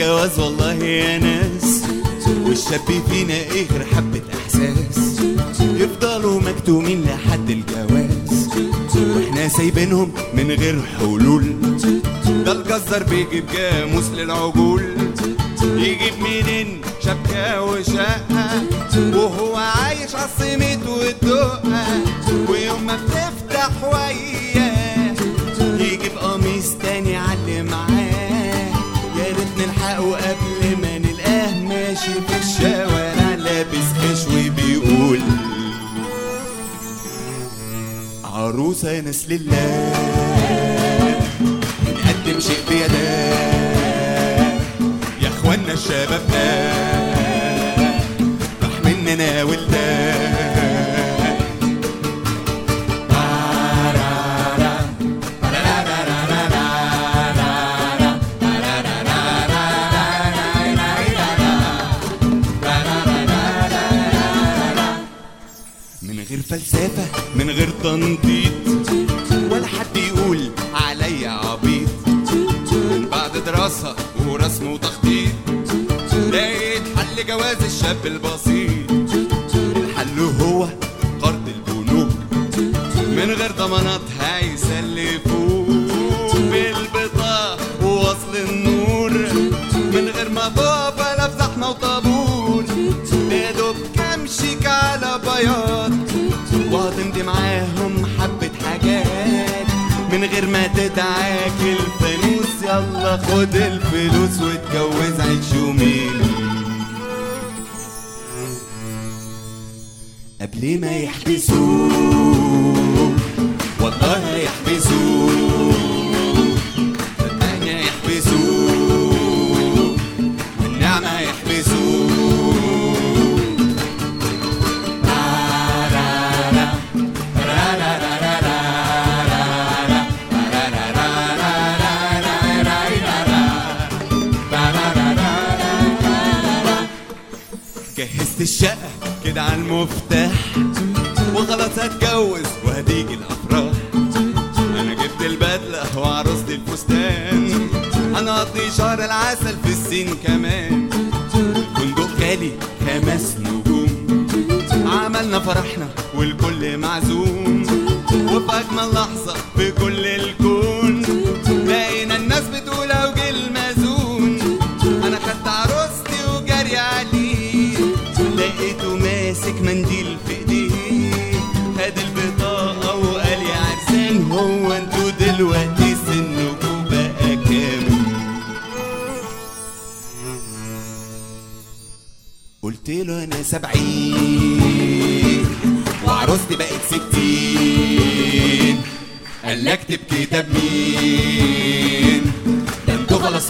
الجواز والله يا ناس والشاب فينا ايه غير حبة احساس يفضلوا مكتومين لحد الجواز واحنا سايبينهم من غير حلول ده الجزار بيجيب جاموس للعجول يجيب منين شبكة وشقة وهو عايش عالصمت والدقة ويوم ما بتفتح وياه يجيب قميص تاني علي معاه يا ريت نلحقه قبل ما نلقاه ماشي في الشوارع لابس خشوي بيقول عروسة ناس لله نقدم شيء بيداه يا اخوانا الشباب ده راح مننا ولدان من غير فلسفة من غير تنطيط ولا حد يقول عليا عبيط من بعد دراسة ورسم وتخطيط لقيت حل جواز الشاب البسيط الحل هو قرض البنوك من غير ضمانات هيسلفوك بالبطاقة ووصل النور من غير ما تقف لا في زحمة وطابور يا دوب كام شيك على بياض وهتمضي معاهم حبة حاجات من غير ما تدعاك الفانوس يلا خد الفلوس واتجوز عيش يومين قبل ما يحبسوك والله يحبسوك صدقني يحبسوك والنعمة يحبسوك جهزت الشقة كده على المفتاح وخلاص هتجوز وهتيجي الأفراح أنا جبت البدلة وعروستي الفستان هنقضي شهر العسل في السين كمان الفندق غالي خمس نجوم عملنا فرحنا والكل معزوم وفي أجمل لحظة في كل الكون لقينا الناس بتقول أوجه المازون أنا خدت عروستي وجري عليه لقيته ماسك منديل في ايديه خد البطاقة وقال يا عرسان هو انتوا دلوقتي سنكوا بقى كام قلت له انا سبعين وعروستي بقت ستين قال لي اكتب كتاب مين ده انتوا خلاص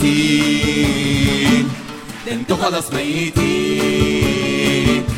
ميتين ده انتوا خلاص ميتين